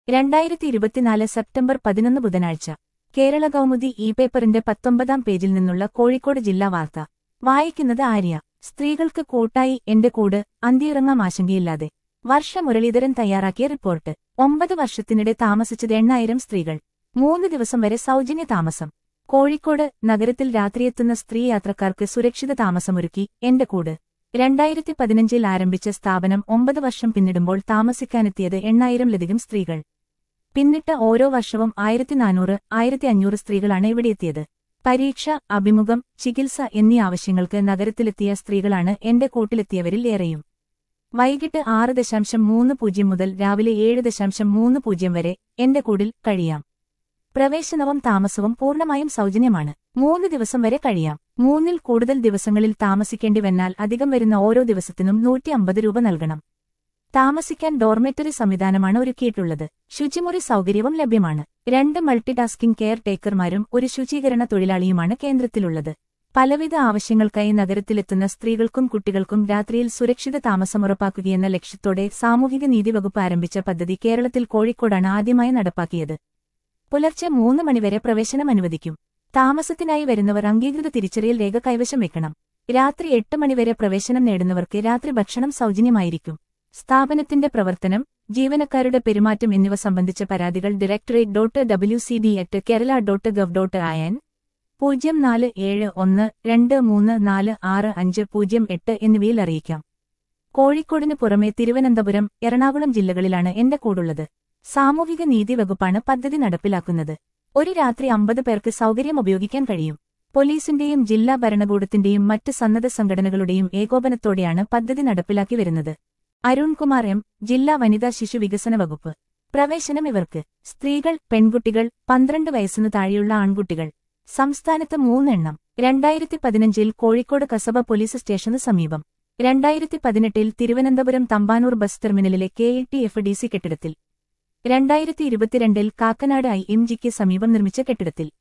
രണ്ടായിരത്തി ഇരുപത്തിനാല് സെപ്റ്റംബർ പതിനൊന്ന് ബുധനാഴ്ച കേരള കൗമുദി ഇ പേപ്പറിന്റെ പത്തൊമ്പതാം പേജിൽ നിന്നുള്ള കോഴിക്കോട് ജില്ലാ വാർത്ത വായിക്കുന്നത് ആര്യ സ്ത്രീകൾക്ക് കൂട്ടായി എന്റെ കൂട് അന്തിയിറങ്ങാം ആശങ്കയില്ലാതെ വർഷ മുരളീധരൻ തയ്യാറാക്കിയ റിപ്പോർട്ട് ഒമ്പത് വർഷത്തിനിടെ താമസിച്ചത് എണ്ണായിരം സ്ത്രീകൾ മൂന്ന് ദിവസം വരെ സൗജന്യ താമസം കോഴിക്കോട് നഗരത്തിൽ രാത്രിയെത്തുന്ന സ്ത്രീ യാത്രക്കാർക്ക് സുരക്ഷിത താമസമൊരുക്കി എന്റെ കൂട് രണ്ടായിരത്തി പതിനഞ്ചിൽ ആരംഭിച്ച സ്ഥാപനം ഒമ്പത് വർഷം പിന്നിടുമ്പോൾ താമസിക്കാനെത്തിയത് എണ്ണായിരംലധികം സ്ത്രീകൾ പിന്നിട്ട ഓരോ വർഷവും ആയിരത്തി നാനൂറ് ആയിരത്തി അഞ്ഞൂറ് സ്ത്രീകളാണ് ഇവിടെയെത്തിയത് പരീക്ഷ അഭിമുഖം ചികിത്സ എന്നീ ആവശ്യങ്ങൾക്ക് നഗരത്തിലെത്തിയ സ്ത്രീകളാണ് എന്റെ കൂട്ടിലെത്തിയവരിൽ ഏറെയും വൈകിട്ട് ആറ് ദശാംശം മൂന്ന് പൂജ്യം മുതൽ രാവിലെ ഏഴ് ദശാംശം മൂന്ന് പൂജ്യം വരെ എന്റെ കൂടിൽ കഴിയാം പ്രവേശനവും താമസവും പൂർണ്ണമായും സൗജന്യമാണ് മൂന്ന് ദിവസം വരെ കഴിയാം മൂന്നിൽ കൂടുതൽ ദിവസങ്ങളിൽ താമസിക്കേണ്ടി വന്നാൽ അധികം വരുന്ന ഓരോ ദിവസത്തിനും നൂറ്റി അമ്പത് രൂപ നൽകണം താമസിക്കാൻ ഡോർമെറ്ററി സംവിധാനമാണ് ഒരുക്കിയിട്ടുള്ളത് ശുചിമുറി സൗകര്യവും ലഭ്യമാണ് രണ്ട് മൾട്ടി ടാസ്കിംഗ് കെയർ ടേക്കർമാരും ഒരു ശുചീകരണ തൊഴിലാളിയുമാണ് കേന്ദ്രത്തിലുള്ളത് പലവിധ ആവശ്യങ്ങൾക്കായി നഗരത്തിലെത്തുന്ന സ്ത്രീകൾക്കും കുട്ടികൾക്കും രാത്രിയിൽ സുരക്ഷിത താമസം ഉറപ്പാക്കുകയെന്ന ലക്ഷ്യത്തോടെ സാമൂഹിക നീതി വകുപ്പ് ആരംഭിച്ച പദ്ധതി കേരളത്തിൽ കോഴിക്കോടാണ് ആദ്യമായി നടപ്പാക്കിയത് പുലർച്ചെ മൂന്ന് മണിവരെ പ്രവേശനം അനുവദിക്കും താമസത്തിനായി വരുന്നവർ അംഗീകൃത തിരിച്ചറിയൽ രേഖ കൈവശം വെക്കണം രാത്രി എട്ട് മണിവരെ പ്രവേശനം നേടുന്നവർക്ക് രാത്രി ഭക്ഷണം സൗജന്യമായിരിക്കും സ്ഥാപനത്തിന്റെ പ്രവർത്തനം ജീവനക്കാരുടെ പെരുമാറ്റം എന്നിവ സംബന്ധിച്ച പരാതികൾ directorate dot W C D at Kerala dot gov dot in പൂജ്യം നാല് ഏഴ് ഒന്ന് രണ്ട് മൂന്ന് നാല് ആറ് അഞ്ച് പൂജ്യം എട്ട് എന്നിവയിൽ അറിയിക്കാം കോഴിക്കോടിന് പുറമെ തിരുവനന്തപുരം എറണാകുളം ജില്ലകളിലാണ് എന്റെ കൂടുള്ളത് സാമൂഹിക നീതി വകുപ്പാണ് പദ്ധതി നടപ്പിലാക്കുന്നത് ഒരു രാത്രി അമ്പത് പേർക്ക് സൗകര്യം ഉപയോഗിക്കാൻ കഴിയും പോലീസിന്റെയും ജില്ലാ ഭരണകൂടത്തിന്റെയും മറ്റ് സന്നദ്ധ സംഘടനകളുടെയും ഏകോപനത്തോടെയാണ് പദ്ധതി നടപ്പിലാക്കി വരുന്നത് അരുൺകുമാർ എം ജില്ലാ വനിതാ ശിശു വികസന വകുപ്പ് പ്രവേശനം ഇവർക്ക് സ്ത്രീകൾ പെൺകുട്ടികൾ പന്ത്രണ്ട് വയസ്സിനു താഴെയുള്ള ആൺകുട്ടികൾ സംസ്ഥാനത്ത് മൂന്നെണ്ണം രണ്ടായിരത്തി പതിനഞ്ചിൽ കോഴിക്കോട് കസബ പോലീസ് സ്റ്റേഷന് സമീപം രണ്ടായിരത്തി പതിനെട്ടിൽ തിരുവനന്തപുരം തമ്പാനൂർ ബസ് ടെർമിനലിലെ K E T F D C കെട്ടിടത്തിൽ രണ്ടായിരത്തി ഇരുപത്തിരണ്ടിൽ കാക്കനാട് ഐ എം ജിക്ക് സമീപം നിർമ്മിച്ച കെട്ടിടത്തിൽ